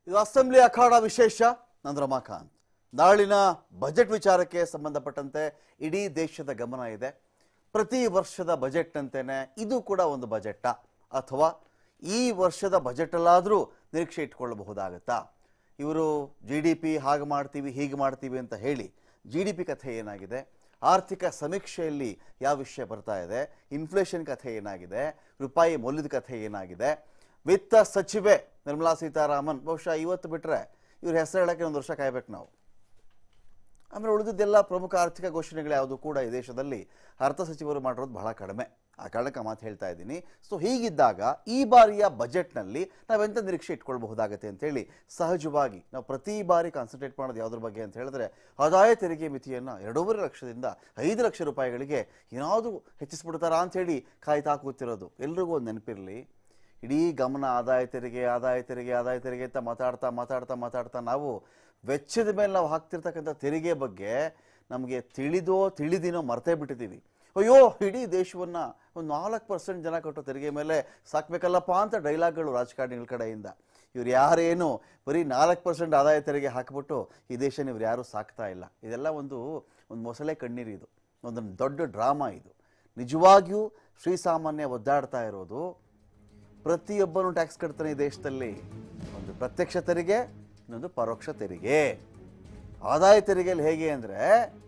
ಇದು ಅಸೆಂಬ್ಲಿ ಅಖಾಡ ವಿಶೇಷ ನಂದು ರಮಾಕಾಂತ್ ನಾಳಿನ ಬಜೆಟ್ ವಿಚಾರಕ್ಕೆ ಸಂಬಂಧಪಟ್ಟಂತೆ ಇಡೀ ದೇಶದ ಗಮನ ಇದೆ ಪ್ರತಿ ವರ್ಷದ ಬಜೆಟ್ನಂತೆಯೇ ಇದು ಕೂಡ ಒಂದು ಬಜೆಟ್ಟ ಅಥವಾ ಈ ವರ್ಷದ ಬಜೆಟಲ್ಲಾದರೂ ನಿರೀಕ್ಷೆ ಇಟ್ಕೊಳ್ಳಬಹುದಾಗತ್ತಾ ಇವರು ಜಿ ಡಿ ಪಿ ಹಾಗೆ ಮಾಡ್ತೀವಿ ಹೀಗೆ ಮಾಡ್ತೀವಿ ಅಂತ ಹೇಳಿ ಜಿ ಡಿ ಪಿ ಕಥೆ ಏನಾಗಿದೆ ಆರ್ಥಿಕ ಸಮೀಕ್ಷೆಯಲ್ಲಿ ಯಾವ ವಿಷಯ ಬರ್ತಾ ಇದೆ ಇನ್ಫ್ಲೇಷನ್ ಕಥೆ ಏನಾಗಿದೆ ರೂಪಾಯಿ ಮೌಲ್ಯದ ಕಥೆ ಏನಾಗಿದೆ ವಿತ್ತ ಸಚಿವೆ ನಿರ್ಮಲಾ ಸೀತಾರಾಮನ್ ಬಹುಶಃ ಇವತ್ತು ಬಿಟ್ಟರೆ ಇವ್ರ ಹೆಸರು ಹೇಳೋಕ್ಕೆ ಒಂದು ವರ್ಷ ಕಾಯ್ಬೇಕು ನಾವು ಆಮೇಲೆ ಉಳಿದಿದ್ದೆಲ್ಲ ಪ್ರಮುಖ ಆರ್ಥಿಕ ಘೋಷಣೆಗಳು ಯಾವುದು ಕೂಡ ಈ ದೇಶದಲ್ಲಿ ಅರ್ಥ ಸಚಿವರು ಮಾಡಿರೋದು ಬಹಳ ಕಡಿಮೆ ಆ ಕಾರಣಕ್ಕೆ ಆ ಮಾತು ಹೇಳ್ತಾ ಇದ್ದೀನಿ ಸೊ ಹೀಗಿದ್ದಾಗ ಈ ಬಾರಿಯ ಬಜೆಟ್ನಲ್ಲಿ ನಾವೆಂತ ನಿರೀಕ್ಷೆ ಇಟ್ಕೊಳ್ಬಹುದಾಗತ್ತೆ ಅಂತೇಳಿ ಸಹಜವಾಗಿ ನಾವು ಪ್ರತಿ ಬಾರಿ ಕಾನ್ಸಂಟ್ರೇಟ್ ಮಾಡೋದು ಯಾವುದ್ರ ಬಗ್ಗೆ ಅಂತ ಹೇಳಿದ್ರೆ ಆದಾಯ ತೆರಿಗೆ ಮಿತಿಯನ್ನು ಎರಡೂವರೆ ಲಕ್ಷದಿಂದ ಐದು ಲಕ್ಷ ರೂಪಾಯಿಗಳಿಗೆ ಏನಾದರೂ ಹೆಚ್ಚಿಸ್ಬಿಡ್ತಾರಾ ಅಂಥೇಳಿ ಕಾಯ್ತಾ ಕೂತಿರೋದು ಎಲ್ರಿಗೂ ಒಂದು ನೆನಪಿರಲಿ ಇಡೀ ಗಮನ ಆದಾಯ ತೆರಿಗೆ ಆದಾಯ ತೆರಿಗೆ ಆದಾಯ ತೆರಿಗೆ ಅಂತ ಮಾತಾಡ್ತಾ ಮಾತಾಡ್ತಾ ಮಾತಾಡ್ತಾ ನಾವು ವೆಚ್ಚದ ಮೇಲೆ ನಾವು ಹಾಕ್ತಿರ್ತಕ್ಕಂಥ ತೆರಿಗೆ ಬಗ್ಗೆ ನಮಗೆ ತಿಳಿದೋ ತಿಳಿದಿನೋ ಮರ್ತೇ ಬಿಟ್ಟಿದ್ದೀವಿ ಅಯ್ಯೋ ಇಡೀ ದೇಶವನ್ನು ಒಂದು ನಾಲ್ಕು ಪರ್ಸೆಂಟ್ ಜನ ಕಟ್ಟೋ ತೆರಿಗೆ ಮೇಲೆ ಸಾಕ್ಬೇಕಲ್ಲಪ್ಪ ಅಂತ ಡೈಲಾಗ್ಗಳು ರಾಜಕಾರಣಿಗಳ ಕಡೆಯಿಂದ ಇವ್ರು ಯಾರೇನು ಬರೀ ನಾಲ್ಕು ಪರ್ಸೆಂಟ್ ಆದಾಯ ತೆರಿಗೆ ಹಾಕಿಬಿಟ್ಟು ಈ ದೇಶನ ಇವ್ರು ಯಾರೂ ಸಾಕ್ತಾ ಇಲ್ಲ ಇದೆಲ್ಲ ಒಂದು ಒಂದು ಮೊಸಳೆ ಕಣ್ಣೀರು ಇದು ಒಂದು ದೊಡ್ಡ ಡ್ರಾಮಾ ಇದು ನಿಜವಾಗಿಯೂ ಶ್ರೀಸಾಮಾನ್ಯ ಒದ್ದಾಡ್ತಾ ಇರೋದು ಪ್ರತಿಯೊಬ್ಬನು ಟ್ಯಾಕ್ಸ್ ಕಟ್ತಾನೆ ಈ ದೇಶದಲ್ಲಿ ಒಂದು ಪ್ರತ್ಯಕ್ಷ ತೆರಿಗೆ ಇನ್ನೊಂದು ಪರೋಕ್ಷ ತೆರಿಗೆ ಆದಾಯ ತೆರಿಗೆಯಲ್ಲಿ ಹೇಗೆ ಅಂದರೆ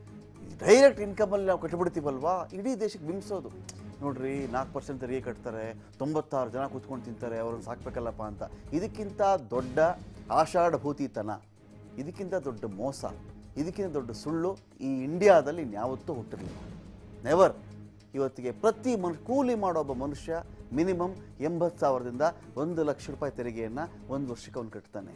ಡೈರೆಕ್ಟ್ ಇನ್ಕಮಲ್ಲಿ ನಾವು ಕಟ್ಬಿಡ್ತೀವಲ್ವಾ ಇಡೀ ದೇಶಕ್ಕೆ ಬಿಂಬಿಸೋದು ನೋಡ್ರಿ ನಾಲ್ಕು ಪರ್ಸೆಂಟ್ ತೆರಿಗೆ ಕಟ್ತಾರೆ ತೊಂಬತ್ತಾರು ಜನ ಕೂತ್ಕೊಂಡು ತಿಂತಾರೆ ಅವ್ರನ್ನ ಸಾಕ್ಬೇಕಲ್ಲಪ್ಪ ಅಂತ ಇದಕ್ಕಿಂತ ದೊಡ್ಡ ಆಷಾಢಭೂತಿತನ ಇದಕ್ಕಿಂತ ದೊಡ್ಡ ಮೋಸ ಇದಕ್ಕಿಂತ ದೊಡ್ಡ ಸುಳ್ಳು ಈ ಇಂಡಿಯಾದಲ್ಲಿ ಇನ್ಯಾವತ್ತೂ ಹುಟ್ಟಿರಲಿಲ್ಲ ನೆವರ್ ಇವತ್ತಿಗೆ ಪ್ರತಿ ಮನು ಕೂಲಿ ಮಾಡೋ ಒಬ್ಬ ಮನುಷ್ಯ ಮಿನಿಮಮ್ ಎಂಬತ್ತು ಸಾವಿರದಿಂದ ಒಂದು ಲಕ್ಷ ರೂಪಾಯಿ ತೆರಿಗೆಯನ್ನು ಒಂದು ವರ್ಷಕ್ಕೆ ಅವನು ಕಟ್ತಾನೆ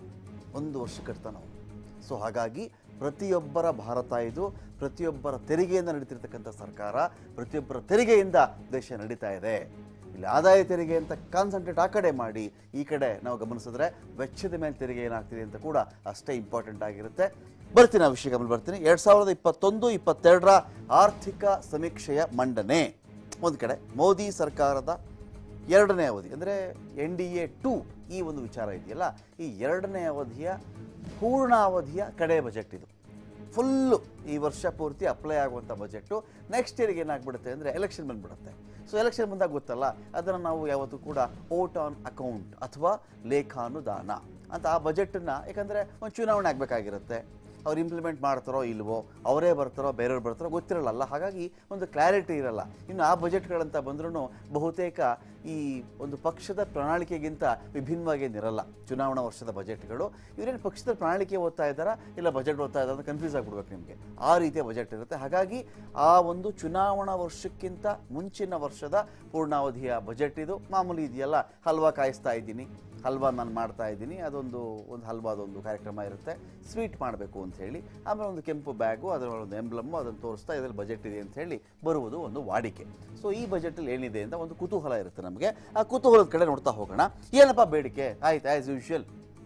ಒಂದು ವರ್ಷ ಕಟ್ತಾನೆ ಅವನು ಸೊ ಹಾಗಾಗಿ ಪ್ರತಿಯೊಬ್ಬರ ಭಾರತ ಇದು ಪ್ರತಿಯೊಬ್ಬರ ತೆರಿಗೆಯಿಂದ ನಡೀತಿರ್ತಕ್ಕಂಥ ಸರ್ಕಾರ ಪ್ರತಿಯೊಬ್ಬರ ತೆರಿಗೆಯಿಂದ ದೇಶ ನಡೀತಾ ಇದೆ ಇಲ್ಲಿ ಆದಾಯ ತೆರಿಗೆ ಅಂತ ಕಾನ್ಸಂಟ್ರೇಟ್ ಆ ಕಡೆ ಮಾಡಿ ಈ ಕಡೆ ನಾವು ಗಮನಿಸಿದ್ರೆ ವೆಚ್ಚದ ಮೇಲೆ ತೆರಿಗೆ ಏನಾಗ್ತಿದೆ ಅಂತ ಕೂಡ ಅಷ್ಟೇ ಇಂಪಾರ್ಟೆಂಟ್ ಆಗಿರುತ್ತೆ ಬರ್ತೀನಿ ಆ ವಿಷಯ ಗಮನ ಬರ್ತೀನಿ ಎರಡು ಸಾವಿರದ ಇಪ್ಪತ್ತೊಂದು ಇಪ್ಪತ್ತೆರಡರ ಆರ್ಥಿಕ ಸಮೀಕ್ಷೆಯ ಮಂಡನೆ ಒಂದು ಕಡೆ ಮೋದಿ ಸರ್ಕಾರದ ಎರಡನೇ ಅವಧಿ ಅಂದರೆ ಎನ್ ಡಿ ಎ ಟು ಈ ಒಂದು ವಿಚಾರ ಇದೆಯಲ್ಲ ಈ ಎರಡನೇ ಅವಧಿಯ ಪೂರ್ಣಾವಧಿಯ ಕಡೆ ಬಜೆಟ್ ಇದು ಫುಲ್ಲು ಈ ವರ್ಷ ಪೂರ್ತಿ ಅಪ್ಲೈ ಆಗುವಂಥ ಬಜೆಟ್ಟು ನೆಕ್ಸ್ಟ್ ಇಯರ್ಗೆ ಏನಾಗ್ಬಿಡುತ್ತೆ ಅಂದರೆ ಎಲೆಕ್ಷನ್ ಬಂದ್ಬಿಡುತ್ತೆ ಸೊ ಎಲೆಕ್ಷನ್ ಬಂದಾಗ ಗೊತ್ತಲ್ಲ ಅದನ್ನು ನಾವು ಯಾವತ್ತೂ ಕೂಡ ಓಟ್ ಆನ್ ಅಕೌಂಟ್ ಅಥವಾ ಲೇಖಾನುದಾನ ಅಂತ ಆ ಬಜೆಟನ್ನು ಯಾಕಂದರೆ ಒಂದು ಚುನಾವಣೆ ಆಗಬೇಕಾಗಿರುತ್ತೆ ಅವ್ರು ಇಂಪ್ಲಿಮೆಂಟ್ ಮಾಡ್ತಾರೋ ಇಲ್ವೋ ಅವರೇ ಬರ್ತಾರೋ ಬೇರೆಯವ್ರು ಬರ್ತಾರೋ ಗೊತ್ತಿರಲ್ಲ ಹಾಗಾಗಿ ಒಂದು ಕ್ಲಾರಿಟಿ ಇರಲ್ಲ ಇನ್ನು ಆ ಬಜೆಟ್ಗಳಂತ ಬಂದ್ರೂ ಬಹುತೇಕ ಈ ಒಂದು ಪಕ್ಷದ ಪ್ರಣಾಳಿಕೆಗಿಂತ ವಿಭಿನ್ನವಾಗೇನಿರಲ್ಲ ಚುನಾವಣಾ ವರ್ಷದ ಬಜೆಟ್ಗಳು ಇವರೇನು ಪಕ್ಷದ ಪ್ರಣಾಳಿಕೆ ಓದ್ತಾ ಇದ್ದಾರಾ ಇಲ್ಲ ಬಜೆಟ್ ಓದ್ತಾ ಇದ್ದಾರೆ ಅಂತ ಕನ್ಫ್ಯೂಸ್ ಆಗಿಬಿಡ್ಬೇಕು ನಿಮಗೆ ಆ ರೀತಿಯ ಬಜೆಟ್ ಇರುತ್ತೆ ಹಾಗಾಗಿ ಆ ಒಂದು ಚುನಾವಣಾ ವರ್ಷಕ್ಕಿಂತ ಮುಂಚಿನ ವರ್ಷದ ಪೂರ್ಣಾವಧಿಯ ಬಜೆಟ್ ಇದು ಮಾಮೂಲಿ ಇದೆಯಲ್ಲ ಹಲ್ವಾ ಕಾಯಿಸ್ತಾ ಇದ್ದೀನಿ ಹಲ್ವಾ ನಾನು ಮಾಡ್ತಾ ಇದ್ದೀನಿ ಅದೊಂದು ಒಂದು ಹಲ್ವಾದೊಂದು ಕಾರ್ಯಕ್ರಮ ಇರುತ್ತೆ ಸ್ವೀಟ್ ಮಾಡಬೇಕು ಅಂತ ಹೇಳಿ ಆಮೇಲೆ ಒಂದು ಕೆಂಪು ಬ್ಯಾಗು ಅದರ ಒಂದು ಎಂಬ್ಲಮ್ಮು ಅದನ್ನು ತೋರಿಸ್ತಾ ಇದರಲ್ಲಿ ಬಜೆಟ್ ಇದೆ ಅಂತ ಹೇಳಿ ಬರುವುದು ಒಂದು ವಾಡಿಕೆ ಸೊ ಈ ಬಜೆಟಲ್ಲಿ ಏನಿದೆ ಅಂತ ಒಂದು ಕುತೂಹಲ ಇರುತ್ತೆ ನಮಗೆ ಆ ಕುತೂಹಲದ ಕಡೆ ನೋಡ್ತಾ ಹೋಗೋಣ ಏನಪ್ಪ ಬೇಡಿಕೆ ಆಯ್ತು ಆ್ಯಸ್ ಯೂಶುವಲ್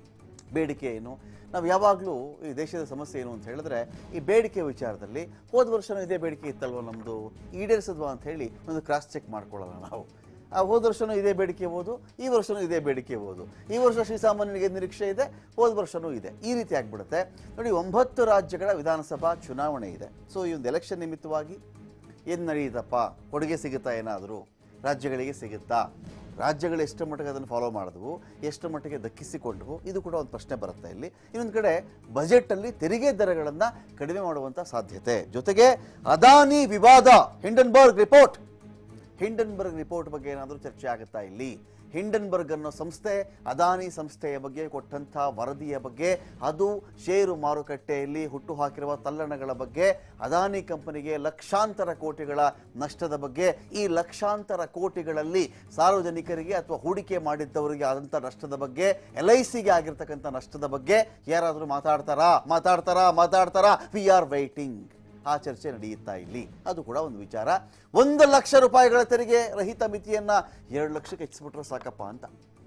ಬೇಡಿಕೆ ಏನು ನಾವು ಯಾವಾಗಲೂ ಈ ದೇಶದ ಸಮಸ್ಯೆ ಏನು ಅಂತ ಹೇಳಿದ್ರೆ ಈ ಬೇಡಿಕೆ ವಿಚಾರದಲ್ಲಿ ಹೋದ ವರ್ಷನೂ ಇದೇ ಬೇಡಿಕೆ ಇತ್ತಲ್ವ ನಮ್ಮದು ಈಡೇರಿಸಿದ್ವಾ ಅಂತ ಹೇಳಿ ಒಂದು ಕ್ರಾಸ್ ಚೆಕ್ ಮಾಡ್ಕೊಳ್ಳೋಣ ನಾವು ಆ ಹೋದ ವರ್ಷನೂ ಇದೇ ಬೇಡಿಕೆ ಓದು ಈ ವರ್ಷನೂ ಇದೇ ಬೇಡಿಕೆ ಓದು ಈ ವರ್ಷ ಶ್ರೀಸಾಮಾನ್ಯನಿಗೆ ನಿರೀಕ್ಷೆ ಇದೆ ಹೋದ ವರ್ಷನೂ ಇದೆ ಈ ರೀತಿ ಆಗ್ಬಿಡುತ್ತೆ ನೋಡಿ ಒಂಬತ್ತು ರಾಜ್ಯಗಳ ವಿಧಾನಸಭಾ ಚುನಾವಣೆ ಇದೆ ಸೊ ಈ ಒಂದು ಎಲೆಕ್ಷನ್ ನಿಮಿತ್ತವಾಗಿ ಏನು ನಡೆಯುತ್ತಪ್ಪ ಕೊಡುಗೆ ಸಿಗುತ್ತಾ ಏನಾದರೂ ರಾಜ್ಯಗಳಿಗೆ ಸಿಗುತ್ತಾ ರಾಜ್ಯಗಳು ಎಷ್ಟು ಮಟ್ಟಿಗೆ ಅದನ್ನು ಫಾಲೋ ಮಾಡಿದ್ವು ಎಷ್ಟು ಮಟ್ಟಿಗೆ ದಕ್ಕಿಸಿಕೊಂಡವು ಇದು ಕೂಡ ಒಂದು ಪ್ರಶ್ನೆ ಬರುತ್ತೆ ಇಲ್ಲಿ ಇನ್ನೊಂದು ಕಡೆ ಬಜೆಟಲ್ಲಿ ತೆರಿಗೆ ದರಗಳನ್ನು ಕಡಿಮೆ ಮಾಡುವಂಥ ಸಾಧ್ಯತೆ ಜೊತೆಗೆ ಅದಾನಿ ವಿವಾದ ಹಿಂಡನ್ಬರ್ಗ್ ರಿಪೋರ್ಟ್ ಹಿಂಡನ್ಬರ್ಗ್ ರಿಪೋರ್ಟ್ ಬಗ್ಗೆ ಏನಾದರೂ ಚರ್ಚೆ ಆಗುತ್ತಾ ಇಲ್ಲಿ ಹಿಂಡನ್ಬರ್ಗ್ ಅನ್ನೋ ಸಂಸ್ಥೆ ಅದಾನಿ ಸಂಸ್ಥೆಯ ಬಗ್ಗೆ ಕೊಟ್ಟಂಥ ವರದಿಯ ಬಗ್ಗೆ ಅದು ಷೇರು ಮಾರುಕಟ್ಟೆಯಲ್ಲಿ ಹುಟ್ಟು ಹಾಕಿರುವ ತಲ್ಲಣಗಳ ಬಗ್ಗೆ ಅದಾನಿ ಕಂಪನಿಗೆ ಲಕ್ಷಾಂತರ ಕೋಟಿಗಳ ನಷ್ಟದ ಬಗ್ಗೆ ಈ ಲಕ್ಷಾಂತರ ಕೋಟಿಗಳಲ್ಲಿ ಸಾರ್ವಜನಿಕರಿಗೆ ಅಥವಾ ಹೂಡಿಕೆ ಮಾಡಿದ್ದವರಿಗೆ ಆದಂಥ ನಷ್ಟದ ಬಗ್ಗೆ ಎಲ್ ಐ ಸಿಗೆ ಆಗಿರ್ತಕ್ಕಂಥ ನಷ್ಟದ ಬಗ್ಗೆ ಯಾರಾದರೂ ಮಾತಾಡ್ತಾರಾ ಮಾತಾಡ್ತಾರಾ ಮಾತಾಡ್ತಾರಾ ವಿ ಆರ್ ವೈಟಿಂಗ್ ಆ ಚರ್ಚೆ ನಡೆಯುತ್ತಾ ಇಲ್ಲಿ ಅದು ಕೂಡ ಒಂದು ವಿಚಾರ ಒಂದು ಲಕ್ಷ ರೂಪಾಯಿಗಳ ತೆರಿಗೆ ರಹಿತ ಮಿತಿಯನ್ನ ಎರಡು ಲಕ್ಷಕ್ಕೆ ಹೆಚ್ಚಿಸ್ಬಿಟ್ರೆ ಸಾಕಪ್ಪ ಅಂತ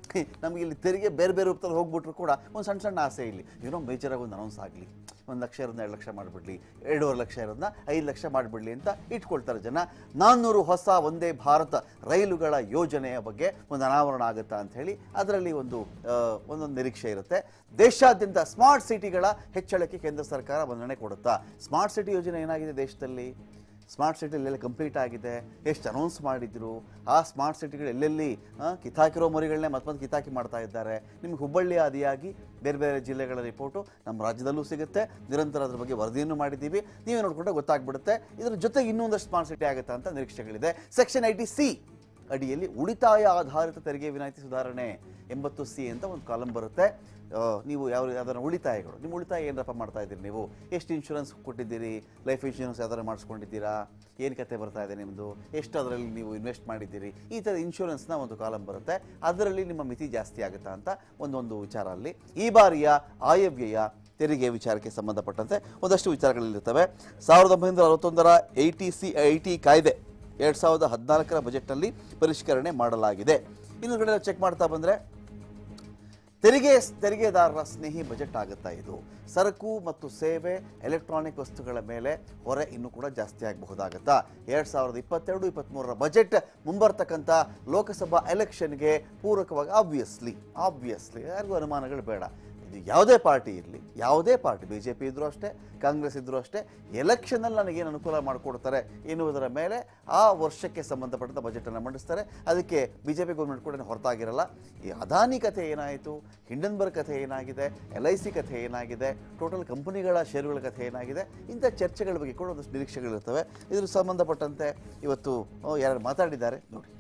ನಮಗೆ ಇಲ್ಲಿ ತೆರಿಗೆ ಬೇರೆ ಬೇರೆ ರೂಪದಲ್ಲಿ ಹೋಗ್ಬಿಟ್ರು ಕೂಡ ಒಂದು ಸಣ್ಣ ಸಣ್ಣ ಆಸೆ ಇಲ್ಲಿ ಏನೋ ಮೇಜರಾಗಿ ಒಂದು ಅನೌನ್ಸ್ ಆಗಲಿ ಒಂದು ಲಕ್ಷ ಇರೋದನ್ನ ಎರಡು ಲಕ್ಷ ಮಾಡಿಬಿಡ್ಲಿ ಎರಡೂವರೆ ಲಕ್ಷ ಇರೋದನ್ನ ಐದು ಲಕ್ಷ ಮಾಡಿಬಿಡ್ಲಿ ಅಂತ ಇಟ್ಕೊಳ್ತಾರೆ ಜನ ನಾನ್ನೂರು ಹೊಸ ಒಂದೇ ಭಾರತ ರೈಲುಗಳ ಯೋಜನೆಯ ಬಗ್ಗೆ ಒಂದು ಅನಾವರಣ ಆಗುತ್ತಾ ಅಂತ ಹೇಳಿ ಅದರಲ್ಲಿ ಒಂದು ಆ, ಒಂದೊಂದು ನಿರೀಕ್ಷೆ ಇರುತ್ತೆ ದೇಶಾದ್ಯಂತ ಸ್ಮಾರ್ಟ್ ಸಿಟಿಗಳ ಹೆಚ್ಚಳಕ್ಕೆ ಕೇಂದ್ರ ಸರ್ಕಾರ ಮನ್ನಣೆ ಕೊಡುತ್ತಾ ಸ್ಮಾರ್ಟ್ ಸಿಟಿ ಯೋಜನೆ ಏನಾಗಿದೆ ದೇಶದಲ್ಲಿ ಸ್ಮಾರ್ಟ್ ಸಿಟಿ ಎಲ್ಲೆಲ್ಲ ಕಂಪ್ಲೀಟ್ ಆಗಿದೆ ಎಷ್ಟು ಅನೌನ್ಸ್ ಮಾಡಿದ್ರು ಆ ಸ್ಮಾರ್ಟ್ ಸಿಟಿಗಳು ಎಲ್ಲೆಲ್ಲಿ ಆ, ಕಿತ್ತಾಕಿರೋ ಮರಿಗಳನ್ನೇ ಮತ್ತೊಂದು ಕಿತ್ತಾಕಿ ಮಾಡ್ತಾ ಇದ್ದಾರೆ ನಿಮ್ಗೆ ಹುಬ್ಬಳ್ಳಿ ಆದಿಯಾಗಿ ಬೇರೆ ಬೇರೆ ಜಿಲ್ಲೆಗಳ ರಿಪೋರ್ಟು ನಮ್ಮ ರಾಜ್ಯದಲ್ಲೂ ಸಿಗುತ್ತೆ ನಿರಂತರ ಅದ್ರ ಬಗ್ಗೆ ವರದಿಯನ್ನು ಮಾಡಿದ್ದೀವಿ ನೀವೇ ನೋಡ್ಕೊಂಡ್ರೆ ಗೊತ್ತಾಗ್ಬಿಡುತ್ತೆ ಇದ್ರ ಜೊತೆಗೆ ಇನ್ನೊಂದಷ್ಟು ಸ್ಮಾರ್ಟ್ ಸಿಟಿ ಆಗುತ್ತೆ ಅಂತ ನಿರೀಕ್ಷೆಗಳಿದೆ ಸೆಕ್ಷನ್ ಐಟಿ ಸಿ ಅಡಿಯಲ್ಲಿ ಉಳಿತಾಯ ಆಧಾರಿತ ತೆರಿಗೆ ವಿನಾಯಿತಿ ಸುಧಾರಣೆ ಎಂಬತ್ತು ಸಿ ಅಂತ ಒಂದು ಕಾಲಮ್ ಬರುತ್ತೆ ಆ, ನೀವು ಯಾವ ಯಾವ್ದಾರ ಉಳಿತಾಯಗಳು ನಿಮ್ಮ ಉಳಿತಾಯ ಏನಪ್ಪ ಮಾಡ್ತಾ ಇದ್ದೀರಿ ನೀವು ಎಷ್ಟು ಇನ್ಶೂರೆನ್ಸ್ ಕೊಟ್ಟಿದ್ದೀರಿ ಲೈಫ್ ಇನ್ಶೂರೆನ್ಸ್ ಯಾವ್ದಾರು ಮಾಡಿಸ್ಕೊಂಡಿದ್ದೀರಾ ಏನು ಕತೆ ಬರ್ತಾ ಇದೆ ನಿಮ್ಮದು ಎಷ್ಟು ಅದರಲ್ಲಿ ನೀವು ಇನ್ವೆಸ್ಟ್ ಮಾಡಿದ್ದೀರಿ ಈ ಥರ ಇನ್ಶೂರೆನ್ಸ್ನ ಒಂದು ಕಾಲಮ್ ಬರುತ್ತೆ ಅದರಲ್ಲಿ ನಿಮ್ಮ ಮಿತಿ ಜಾಸ್ತಿ ಆಗುತ್ತಾ ಅಂತ ಒಂದೊಂದು ವಿಚಾರ ಅಲ್ಲಿ ಈ ಬಾರಿಯ ಆಯವ್ಯಯ ತೆರಿಗೆ ವಿಚಾರಕ್ಕೆ ಸಂಬಂಧಪಟ್ಟಂತೆ ಒಂದಷ್ಟು ವಿಚಾರಗಳಿರ್ತವೆ ಸಾವಿರದ ಒಂಬೈನೂರ ಅರವತ್ತೊಂದರ I T C I T ಕಾಯ್ದೆ ಎರಡು ಸಾವಿರದ ಹದಿನಾಲ್ಕರ ಬಜೆಟ್ನಲ್ಲಿ ಪರಿಷ್ಕರಣೆ ಮಾಡಲಾಗಿದೆ ಇನ್ನು ಕಡೆ ಚೆಕ್ ಮಾಡ್ತಾ ಬಂದರೆ ತೆರಿಗೆ ತೆರಿಗೆದಾರರ ಸ್ನೇಹಿ ಬಜೆಟ್ ಆಗುತ್ತಾ ಇದು ಸರಕು ಮತ್ತು ಸೇವೆ ಎಲೆಕ್ಟ್ರಾನಿಕ್ ವಸ್ತುಗಳ ಮೇಲೆ ಹೊರೆ ಇನ್ನೂ ಕೂಡ ಜಾಸ್ತಿ ಆಗಬಹುದಾಗತ್ತಾ ಎರಡು ಸಾವಿರದ ಇಪ್ಪತ್ತೆರಡು ಇಪ್ಪತ್ತ್ಮೂರರ ಬಜೆಟ್ ಮುಂಬರ್ತಕ್ಕಂಥ ಲೋಕಸಭಾ ಎಲೆಕ್ಷನ್ಗೆ ಪೂರಕವಾಗಿ ಆಬ್ವಿಯಸ್ಲಿ ಆಬ್ವಿಯಸ್ಲಿ ಯಾರಿಗೂ ಅನುಮಾನಗಳು ಬೇಡ ಇದು ಯಾವುದೇ ಪಾರ್ಟಿ ಇರಲಿ ಯಾವುದೇ ಪಾರ್ಟಿ ಬಿ ಜೆ ಪಿ ಇದ್ರೂ ಅಷ್ಟೇ ಕಾಂಗ್ರೆಸ್ ಇದ್ರೂ ಅಷ್ಟೇ ಎಲೆಕ್ಷನಲ್ಲಿ ನನಗೇನು ಅನುಕೂಲ ಮಾಡಿಕೊಡ್ತಾರೆ ಎನ್ನುವುದರ ಮೇಲೆ ಆ ವರ್ಷಕ್ಕೆ ಸಂಬಂಧಪಟ್ಟಂಥ ಬಜೆಟನ್ನು ಮಂಡಿಸ್ತಾರೆ ಅದಕ್ಕೆ ಬಿ ಜೆ ಪಿ ಗೌರ್ಮೆಂಟ್ ಕೂಡ ಹೊರತಾಗಿರಲ್ಲ ಈ ಅದಾನಿ ಕಥೆ ಏನಾಯಿತು ಹಿಂಡನ್ಬರ್ಗ್ ಕಥೆ ಏನಾಗಿದೆ ಎಲ್ ಐ ಸಿ ಕಥೆ ಏನಾಗಿದೆ ಟೋಟಲ್ ಕಂಪನಿಗಳ ಷೇರುಗಳ ಕಥೆ ಏನಾಗಿದೆ ಇಂಥ ಚರ್ಚೆಗಳ ಬಗ್ಗೆ ಕೂಡ ಒಂದಷ್ಟು ನಿರೀಕ್ಷೆಗಳಿರ್ತವೆ ಇದ್ರ ಸಂಬಂಧಪಟ್ಟಂತೆ ಇವತ್ತು ಆ, ಯಾರು ಮಾತಾಡಿದ್ದಾರೆ ನೋಡಿ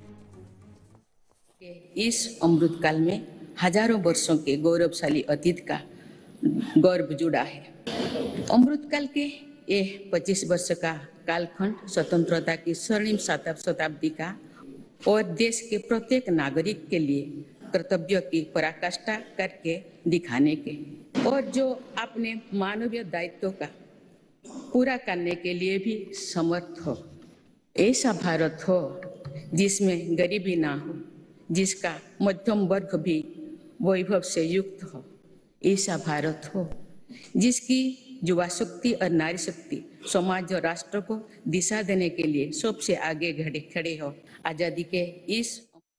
के इस अमृत काल में हजारों वर्षों के गौरवशाली अतीत का गौरव जुड़ा है अमृत काल के ये 25 वर्ष का कालखंड स्वतंत्रता की स्वर्णिम शताब- शताब्दी का और देश के प्रत्येक नागरिक के लिए कर्तव्य की पराकाष्ठा करके दिखाने के और जो अपने मानवीय दायित्व का पूरा करने के लिए भी समर्थ हो ऐसा भारत हो जिसमें गरीबी ना हो जिसका मध्यम वर्ग भी वैभव से युक्त हो ऐसा भारत हो जिसकी युवा शक्ति और नारी शक्ति समाज और राष्ट्र को दिशा देने के लिए सबसे आगे खड़े खड़े हो आजादी के इस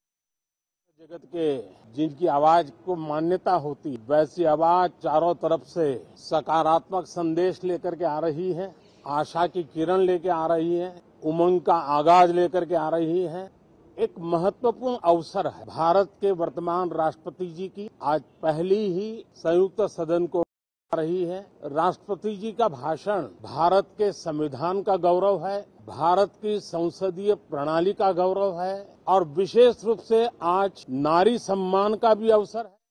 जगत के जिनकी आवाज को मान्यता होती वैसी आवाज चारों तरफ से सकारात्मक संदेश लेकर के आ रही है आशा की किरण लेके आ रही है उमंग का आगाज लेकर के आ रही है एक महत्वपूर्ण अवसर है भारत के वर्तमान राष्ट्रपति जी की आज पहली ही संयुक्त सदन को आ रही है राष्ट्रपति जी का भाषण भारत के संविधान का गौरव है भारत की संसदीय प्रणाली का गौरव है और विशेष रूप से आज नारी सम्मान का भी अवसर है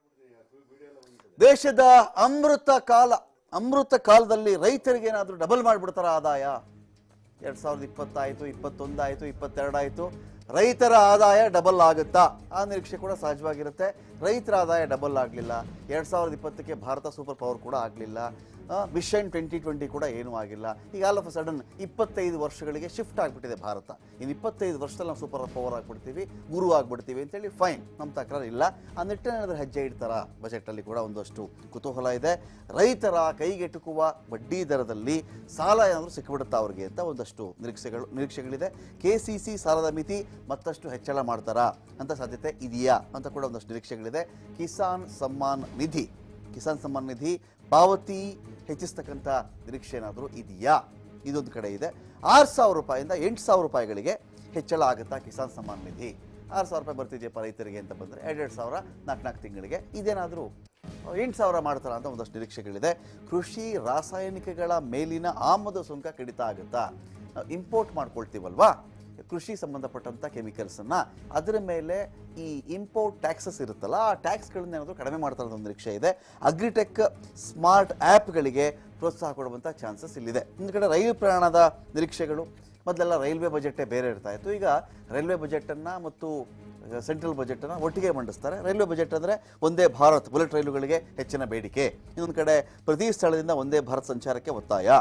ದೇಶದ ಅಮೃತ ಕಾಲ ಅಮೃತ ಕಾಲದಲ್ಲಿ ರೈತರಿಗೆ ಏನಾದರೂ ಡಬಲ್ ಮಾಡಿಬಿಡ್ತಾರ ಆದಾಯ ಎರಡ್ ಸಾವಿರದ ಇಪ್ಪತ್ತಾಯ್ತು ಇಪ್ಪತ್ತೊಂದಾಯ್ತು ಇಪ್ಪತ್ತೆರಡಾಯ್ತು ರೈತರ ಆದಾಯ ಡಬಲ್ ಆಗುತ್ತಾ ಆ ನಿರೀಕ್ಷೆ ಕೂಡ ಸಹಜವಾಗಿರುತ್ತೆ ರೈತರ ಆದಾಯ ಡಬಲ್ ಆಗಲಿಲ್ಲ ಎರಡ್ ಸಾವಿರದ ಇಪ್ಪತ್ತಕ್ಕೆ ಭಾರತ ಸೂಪರ್ ಪವರ್ ಕೂಡ ಆಗಲಿಲ್ಲ ವಿಷನ್ ಟ್ವೆಂಟಿ ಟ್ವೆಂಟಿ ಕೂಡ ಏನೂ ಆಗಿಲ್ಲ ಈಗ ಆಲ್ ಆಫ್ ಅ ಸಡನ್ ಇಪ್ಪತ್ತೈದು ವರ್ಷಗಳಿಗೆ ಶಿಫ್ಟ್ ಆಗಿಬಿಟ್ಟಿದೆ ಭಾರತ ಇನ್ನು ಇಪ್ಪತ್ತೈದು ವರ್ಷದಲ್ಲಿ ನಾವು ಸೂಪರ್ ಪವರ್ ಆಗ್ಬಿಡ್ತೀವಿ ಗುರು ಆಗ್ಬಿಡ್ತೀವಿ ಅಂತೇಳಿ ಫೈನ್ ನಮ್ಮ ತಕರಾರು ಇಲ್ಲ ಆ ನಿಟ್ಟಿನಲ್ಲಿ ಹೆಜ್ಜೆ ಇಡ್ತಾರ ಬಜೆಟಲ್ಲಿ ಕೂಡ ಒಂದಷ್ಟು ಕುತೂಹಲ ಇದೆ ರೈತರ ಕೈಗೆಟುಕುವ ಬಡ್ಡಿ ದರದಲ್ಲಿ ಸಾಲ ಏನಾದರೂ ಸಿಕ್ಕಿಬಿಡುತ್ತಾ ಅವ್ರಿಗೆ ಅಂತ ಒಂದಷ್ಟು ನಿರೀಕ್ಷೆಗಳು ನಿರೀಕ್ಷೆಗಳಿದೆ ಕೆ ಸಿ ಸಿ ಸಾಲದ ಮಿತಿ ಮತ್ತಷ್ಟು ಹೆಚ್ಚಳ ಮಾಡ್ತಾರಾ ಅಂತ ಸಾಧ್ಯತೆ ಇದೆಯಾ ಅಂತ ಕೂಡ ಒಂದಷ್ಟು ನಿರೀಕ್ಷೆಗಳಿದೆ ಕಿಸಾನ್ ಸಮ್ಮಾನ್ ನಿಧಿ ಕಿಸಾನ್ ಸಮ್ಮಾನ್ ನಿಧಿ ಪಾವತಿ ಹೆಚ್ಚಿಸ್ತಕ್ಕಂಥ ನಿರೀಕ್ಷೆ ಏನಾದರೂ ಇದೆಯಾ ಇದೊಂದು ಕಡೆ ಇದೆ ಆರು ಸಾವಿರ ರೂಪಾಯಿಂದ ಎಂಟು ಸಾವಿರ ರೂಪಾಯಿಗಳಿಗೆ ಹೆಚ್ಚಳ ಆಗುತ್ತಾ ಕಿಸಾನ್ ಸಮ್ಮಾನ್ ನಿಧಿ ಆರು ಸಾವಿರ ರೂಪಾಯಿ ಬರ್ತಿದೆಯಪ್ಪ ರೈತರಿಗೆ ಅಂತ ಬಂದರೆ ಎರಡೆರಡು ಸಾವಿರ ನಾಲ್ಕು ನಾಲ್ಕು ತಿಂಗಳಿಗೆ ಇದೇನಾದರೂ ಎಂಟು ಸಾವಿರ ಮಾಡ್ತಾರ ಅಂತ ಒಂದಷ್ಟು ನಿರೀಕ್ಷೆಗಳಿದೆ ಕೃಷಿ ರಾಸಾಯನಿಕಗಳ ಮೇಲಿನ ಆಮದು ಸುಂಕ ಕಡಿತ ಆಗುತ್ತಾ ನಾವು ಇಂಪೋರ್ಟ್ ಮಾಡ್ಕೊಳ್ತೀವಲ್ವಾ ಕೃಷಿ ಸಂಬಂಧಪಟ್ಟಂಥ ಕೆಮಿಕಲ್ಸನ್ನು ಅದರ ಮೇಲೆ ಈ ಇಂಪೋರ್ಟ್ ಟ್ಯಾಕ್ಸಸ್ ಇರುತ್ತಲ್ಲ ಆ ಟ್ಯಾಕ್ಸ್ಗಳನ್ನ ಏನಾದರೂ ಕಡಿಮೆ ಮಾಡ್ತಾರೆ ಅನ್ನೋ ಒಂದು ನಿರೀಕ್ಷೆ ಇದೆ ಅಗ್ರಿಟೆಕ್ ಸ್ಮಾರ್ಟ್ ಆ್ಯಪ್ಗಳಿಗೆ ಪ್ರೋತ್ಸಾಹ ಕೊಡುವಂಥ ಚಾನ್ಸಸ್ ಇಲ್ಲಿದೆ ಒಂದು ಕಡೆ ರೈಲು ಪ್ರಯಾಣದ ನಿರೀಕ್ಷೆಗಳು ಮೊದಲೆಲ್ಲ ರೈಲ್ವೆ ಬಜೆಟ್ಟೇ ಬೇರೆ ಇರ್ತಾ ಇತ್ತು ಈಗ ರೈಲ್ವೆ ಬಜೆಟನ್ನು ಮತ್ತು ಸೆಂಟ್ರಲ್ ಬಜೆಟನ್ನು ಒಟ್ಟಿಗೆ ಮಂಡಿಸ್ತಾರೆ ರೈಲ್ವೆ ಬಜೆಟ್ ಅಂದರೆ ಒಂದೇ ಭಾರತ್ ಬುಲೆಟ್ ರೈಲುಗಳಿಗೆ ಹೆಚ್ಚಿನ ಬೇಡಿಕೆ ಇನ್ನೊಂದು ಕಡೆ ಪ್ರತಿ ಸ್ಥಳದಿಂದ ಒಂದೇ ಭಾರತ್ ಸಂಚಾರಕ್ಕೆ ಒತ್ತಾಯ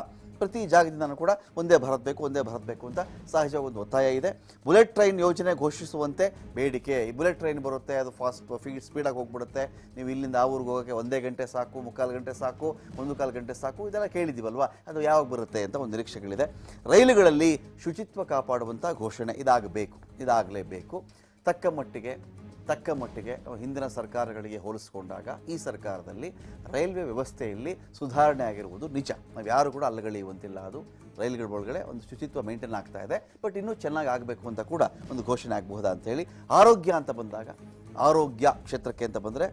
ಪ್ರತಿ ಜಾಗದಿಂದನೂ ಕೂಡ ಒಂದೇ ಭಾರತ್ ಬೇಕು ಒಂದೇ ಭಾರತ್ ಬೇಕು ಅಂತ ಸಹಜವಾಗಿ ಒಂದು ಒತ್ತಾಯ ಇದೆ ಬುಲೆಟ್ ಟ್ರೈನ್ ಯೋಜನೆ ಘೋಷಿಸುವಂತೆ ಬೇಡಿಕೆ ಈ ಬುಲೆಟ್ ಟ್ರೈನ್ ಬರುತ್ತೆ ಅದು ಫಾಸ್ಟ್ ಫೀಡ್ ಸ್ಪೀಡಾಗಿ ಹೋಗ್ಬಿಡುತ್ತೆ ನೀವು ಇಲ್ಲಿಂದ ಆ ಊರಿಗೆ ಹೋಗೋಕ್ಕೆ ಒಂದೇ ಗಂಟೆ ಸಾಕು ಮುಕ್ಕಾಲು ಗಂಟೆ ಸಾಕು ಒಂದು ಕಾಲು ಗಂಟೆ ಸಾಕು ಇದೆಲ್ಲ ಕೇಳಿದ್ದೀವಲ್ವಾ ಅದು ಯಾವಾಗ ಬರುತ್ತೆ ಅಂತ ಒಂದು ನಿರೀಕ್ಷೆಗಳಿದೆ ರೈಲುಗಳಲ್ಲಿ ಶುಚಿತ್ವ ಕಾಪಾಡುವಂಥ ಘೋಷಣೆ ಇದಾಗಬೇಕು ಇದಾಗಲೇಬೇಕು ತಕ್ಕ ಮಟ್ಟಿಗೆ ತಕ್ಕ ಮಟ್ಟಿಗೆ ಹಿಂದಿನ ಸರ್ಕಾರಗಳಿಗೆ ಹೋಲಿಸ್ಕೊಂಡಾಗ ಈ ಸರ್ಕಾರದಲ್ಲಿ ರೈಲ್ವೆ ವ್ಯವಸ್ಥೆಯಲ್ಲಿ ಸುಧಾರಣೆ ಆಗಿರುವುದು ನಿಜ ನಾವು ಯಾರು ಕೂಡ ಅಲ್ಲಗಳೆಯುವಂತಿಲ್ಲ ಅದು ರೈಲ್ಗಳ ಒಳಗಡೆ ಒಂದು ಶುಚಿತ್ವ ಮೇಂಟೈನ್ ಆಗ್ತಾ ಇದೆ ಬಟ್ ಇನ್ನೂ ಚೆನ್ನಾಗಿ ಆಗಬೇಕು ಅಂತ ಕೂಡ ಒಂದು ಘೋಷಣೆ ಆಗಬಹುದಾ ಅಂತೇಳಿ ಆರೋಗ್ಯ ಅಂತ ಬಂದಾಗ ಆರೋಗ್ಯ ಕ್ಷೇತ್ರಕ್ಕೆ ಅಂತ ಬಂದರೆ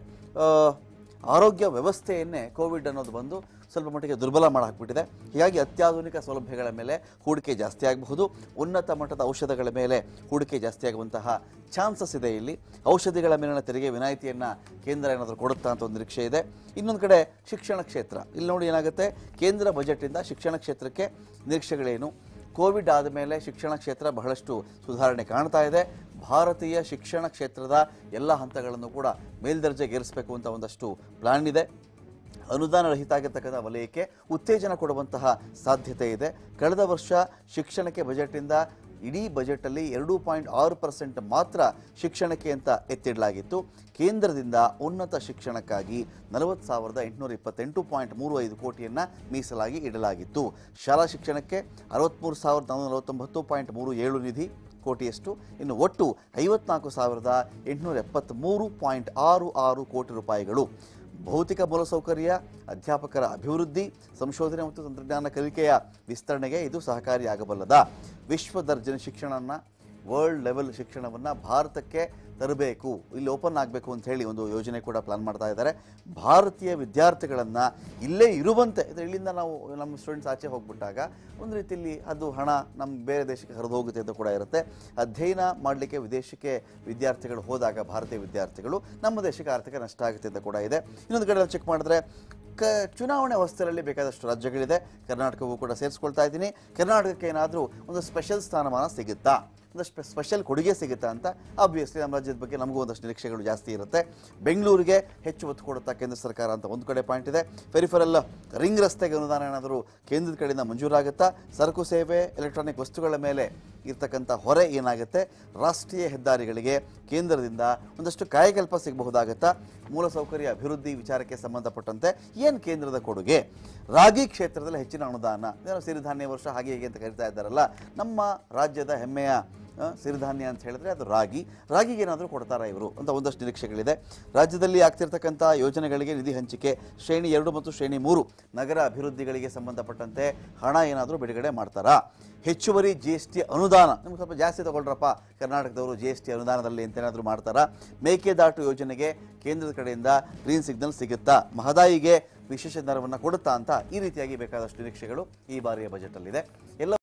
ಆರೋಗ್ಯ ವ್ಯವಸ್ಥೆಯನ್ನೇ ಕೋವಿಡ್ ಅನ್ನೋದು ಬಂದು ಸ್ವಲ್ಪ ಮಟ್ಟಿಗೆ ದುರ್ಬಲ ಮಾಡಿ ಹಾಕ್ಬಿಟ್ಟಿದೆ ಹೀಗಾಗಿ ಅತ್ಯಾಧುನಿಕ ಸೌಲಭ್ಯಗಳ ಮೇಲೆ ಹೂಡಿಕೆ ಜಾಸ್ತಿ ಆಗಬಹುದು ಉನ್ನತ ಮಟ್ಟದ ಔಷಧಗಳ ಮೇಲೆ ಹೂಡಿಕೆ ಜಾಸ್ತಿ ಆಗುವಂತಹ ಚಾನ್ಸಸ್ ಇದೆ ಇಲ್ಲಿ ಔಷಧಿಗಳ ಮೇಲಿನ ತೆರಿಗೆ ವಿನಾಯಿತಿಯನ್ನು ಕೇಂದ್ರ ಏನಾದರೂ ಕೊಡುತ್ತಾ ಅಂತ ಒಂದು ನಿರೀಕ್ಷೆ ಇದೆ ಇನ್ನೊಂದು ಕಡೆ ಶಿಕ್ಷಣ ಕ್ಷೇತ್ರ ಇಲ್ಲಿ ನೋಡಿ ಏನಾಗುತ್ತೆ ಕೇಂದ್ರ ಬಜೆಟಿಂದ ಶಿಕ್ಷಣ ಕ್ಷೇತ್ರಕ್ಕೆ ನಿರೀಕ್ಷೆಗಳೇನು ಕೋವಿಡ್ ಆದಮೇಲೆ ಶಿಕ್ಷಣ ಕ್ಷೇತ್ರ ಬಹಳಷ್ಟು ಸುಧಾರಣೆ ಕಾಣ್ತಾ ಇದೆ ಭಾರತೀಯ ಶಿಕ್ಷಣ ಕ್ಷೇತ್ರದ ಎಲ್ಲ ಹಂತಗಳನ್ನು ಕೂಡ ಮೇಲ್ದರ್ಜೆಗೇರಿಸಬೇಕು ಅಂತ ಒಂದಷ್ಟು ಪ್ಲಾನ್ ಇದೆ ಅನುದಾನ ರಹಿತ ಆಗಿರ್ತಕ್ಕಂಥ ವಲಯಕ್ಕೆ ಉತ್ತೇಜನ ಕೊಡುವಂತಹ ಸಾಧ್ಯತೆ ಇದೆ ಕಳೆದ ವರ್ಷ ಶಿಕ್ಷಣಕ್ಕೆ ಬಜೆಟಿಂದ ಇಡೀ ಬಜೆಟಲ್ಲಿ ಎರಡು ಪಾಯಿಂಟ್ ಆರು ಪರ್ಸೆಂಟ್ ಮಾತ್ರ ಶಿಕ್ಷಣಕ್ಕೆ ಅಂತ ಎತ್ತಿಡಲಾಗಿತ್ತು ಕೇಂದ್ರದಿಂದ ಉನ್ನತ ಶಿಕ್ಷಣಕ್ಕಾಗಿ ನಲವತ್ತು ಸಾವಿರದ ಎಂಟುನೂರ ಇಪ್ಪತ್ತೆಂಟು ಪಾಯಿಂಟ್ ಮೂರು ಐದು ಕೋಟಿಯನ್ನು ಮೀಸಲಾಗಿ ಇಡಲಾಗಿತ್ತು ಶಾಲಾ ಶಿಕ್ಷಣಕ್ಕೆ ಅರವತ್ತ್ಮೂರು ಸಾವಿರದ ನಾನ್ನೂರ ನಲವತ್ತೊಂಬತ್ತು ಪಾಯಿಂಟ್ ಮೂರು ಏಳು ನಿಧಿ ಕೋಟಿಯಷ್ಟು ಇನ್ನು ಒಟ್ಟು ಐವತ್ನಾಲ್ಕು ಸಾವಿರದ ಎಂಟುನೂರ ಎಪ್ಪತ್ತ್ಮೂರು ಪಾಯಿಂಟ್ ಆರು ಆರು ಕೋಟಿ ರೂಪಾಯಿಗಳು ಭೌತಿಕ ಮೂಲಸೌಕರ್ಯ ಅಧ್ಯಾಪಕರ ಅಭಿವೃದ್ಧಿ ಸಂಶೋಧನೆ ಮತ್ತು ತಂತ್ರಜ್ಞಾನ ಕಲಿಕೆಯ ವಿಸ್ತರಣೆಗೆ ಇದು ಸಹಕಾರಿಯಾಗಬಲ್ಲದ ವಿಶ್ವ ದರ್ಜನೆ ಶಿಕ್ಷಣನ ವರ್ಲ್ಡ್ ಲೆವೆಲ್ ಶಿಕ್ಷಣವನ್ನು ಭಾರತಕ್ಕೆ ತರಬೇಕು ಇಲ್ಲಿ ಓಪನ್ ಆಗಬೇಕು ಅಂತ ಹೇಳಿ ಒಂದು ಯೋಜನೆ ಕೂಡ ಪ್ಲಾನ್ ಮಾಡ್ತಾ ಇದ್ದಾರೆ ಭಾರತೀಯ ವಿದ್ಯಾರ್ಥಿಗಳನ್ನು ಇಲ್ಲೇ ಇರುವಂತೆ ಇದು ಇಲ್ಲಿಂದ ನಾವು ನಮ್ಮ ಸ್ಟೂಡೆಂಟ್ಸ್ ಆಚೆ ಹೋಗ್ಬಿಟ್ಟಾಗ ಒಂದು ರೀತಿಯಲ್ಲಿ ಅದು ಹಣ ನಮ್ಮ ಬೇರೆ ದೇಶಕ್ಕೆ ಹರಿದು ಹೋಗುತ್ತೆ ಅಂತ ಕೂಡ ಇರುತ್ತೆ ಅಧ್ಯಯನ ಮಾಡಲಿಕ್ಕೆ ವಿದೇಶಕ್ಕೆ ವಿದ್ಯಾರ್ಥಿಗಳು ಹೋದಾಗ ಭಾರತೀಯ ವಿದ್ಯಾರ್ಥಿಗಳು ನಮ್ಮ ದೇಶಕ್ಕೆ ಆರ್ಥಿಕ ನಷ್ಟ ಆಗುತ್ತೆ ಅಂತ ಕೂಡ ಇದೆ ಇನ್ನೊಂದು ಕಡೆ ಚೆಕ್ ಮಾಡಿದ್ರೆ ಕ ಚುನಾವಣೆ ಹೊಸ್ತರಲ್ಲಿ ಬೇಕಾದಷ್ಟು ರಾಜ್ಯಗಳಿದೆ ಕರ್ನಾಟಕವೂ ಕೂಡ ಸೇರಿಸ್ಕೊಳ್ತಾ ಇದ್ದೀನಿ ಕರ್ನಾಟಕಕ್ಕೆ ಏನಾದರೂ ಒಂದು ಸ್ಪೆಷಲ್ ಸ್ಥಾನಮಾನ ಸಿಗುತ್ತಾ ಒಂದು ಸ್ಪೆ ಸ್ಪೆಷಲ್ ಕೊಡುಗೆ ಸಿಗುತ್ತಾ ಅಂತ ಆಬ್ವಿಯಸ್ಲಿ ನಮ್ಮ ರಾಜ್ಯದ ಬಗ್ಗೆ ನಮಗೂ ಒಂದಷ್ಟು ನಿರೀಕ್ಷೆಗಳು ಜಾಸ್ತಿ ಇರುತ್ತೆ ಬೆಂಗಳೂರಿಗೆ ಹೆಚ್ಚು ಒತ್ತು ಕೊಡುತ್ತಾ ಕೇಂದ್ರ ಸರ್ಕಾರ ಅಂತ ಒಂದು ಕಡೆ ಪಾಯಿಂಟ್ ಇದೆ ಫೆರಿಫರಲ್ ರಿಂಗ್ ರಸ್ತೆಗೆ ಅನುದಾನ ಏನಾದರೂ ಕೇಂದ್ರದ ಕಡೆಯಿಂದ ಮಂಜೂರಾಗುತ್ತಾ ಸರಕು ಸೇವೆ ಎಲೆಕ್ಟ್ರಾನಿಕ್ ವಸ್ತುಗಳ ಮೇಲೆ ಇರ್ತಕ್ಕಂಥ ಹೊರೆ ಏನಾಗುತ್ತೆ ರಾಷ್ಟ್ರೀಯ ಹೆದ್ದಾರಿಗಳಿಗೆ ಕೇಂದ್ರದಿಂದ ಒಂದಷ್ಟು ಕಾಯಕಲ್ಪ ಸಿಗಬಹುದಾಗತ್ತಾ ಮೂಲಸೌಕರ್ಯ ಅಭಿವೃದ್ಧಿ ವಿಚಾರಕ್ಕೆ ಸಂಬಂಧಪಟ್ಟಂತೆ ಏನು ಕೇಂದ್ರದ ಕೊಡುಗೆ ರಾಗಿ ಕ್ಷೇತ್ರದಲ್ಲಿ ಹೆಚ್ಚಿನ ಅನುದಾನ ಏನೋ ಸಿರಿಧಾನ್ಯ ವರ್ಷ ಹಾಗೆ ಹೀಗೆ ಅಂತ ಕರಿತಾ ಇದ್ದಾರಲ್ಲ ನಮ್ಮ ರಾಜ್ಯದ ಹೆಮ್ಮೆಯ ಆ, ಸಿರಿಧಾನ್ಯ ಅಂತ ಹೇಳಿದ್ರೆ ಅದು ರಾಗಿ ರಾಗಿಗೆ ಏನಾದರೂ ಕೊಡ್ತಾರಾ ಇವರು ಅಂತ ಒಂದಷ್ಟು ನಿರೀಕ್ಷೆಗಳಿದೆ ರಾಜ್ಯದಲ್ಲಿ ಆಗ್ತಿರ್ತಕ್ಕಂಥ ಯೋಜನೆಗಳಿಗೆ ನಿಧಿ ಹಂಚಿಕೆ ಶ್ರೇಣಿ ಎರಡು ಮತ್ತು ಶ್ರೇಣಿ ಮೂರು ನಗರ ಅಭಿವೃದ್ಧಿಗಳಿಗೆ ಸಂಬಂಧಪಟ್ಟಂತೆ ಹಣ ಏನಾದರೂ ಬಿಡುಗಡೆ ಮಾಡ್ತಾರಾ ಹೆಚ್ಚುವರಿ ಜಿ ಎಸ್ ಟಿ ಅನುದಾನ ನಿಮ್ಗೆ ಸ್ವಲ್ಪ ಜಾಸ್ತಿ ತಗೊಳ್ರಪ್ಪ ಕರ್ನಾಟಕದವರು ಜಿ ಎಸ್ ಟಿ ಅನುದಾನದಲ್ಲಿ ಅಂತ ಏನಾದರೂ ಮಾಡ್ತಾರಾ ಮೇಕೆದಾಟು ಯೋಜನೆಗೆ ಕೇಂದ್ರದ ಕಡೆಯಿಂದ ಗ್ರೀನ್ ಸಿಗ್ನಲ್ ಸಿಗುತ್ತಾ ಮಹದಾಯಿಗೆ ವಿಶೇಷ ದರವನ್ನು ಕೊಡುತ್ತಾ ಅಂತ ಈ ರೀತಿಯಾಗಿ ಬೇಕಾದಷ್ಟು ನಿರೀಕ್ಷೆಗಳು ಈ ಬಾರಿಯ ಬಜೆಟಲ್ಲಿದೆ ಎಲ್ಲ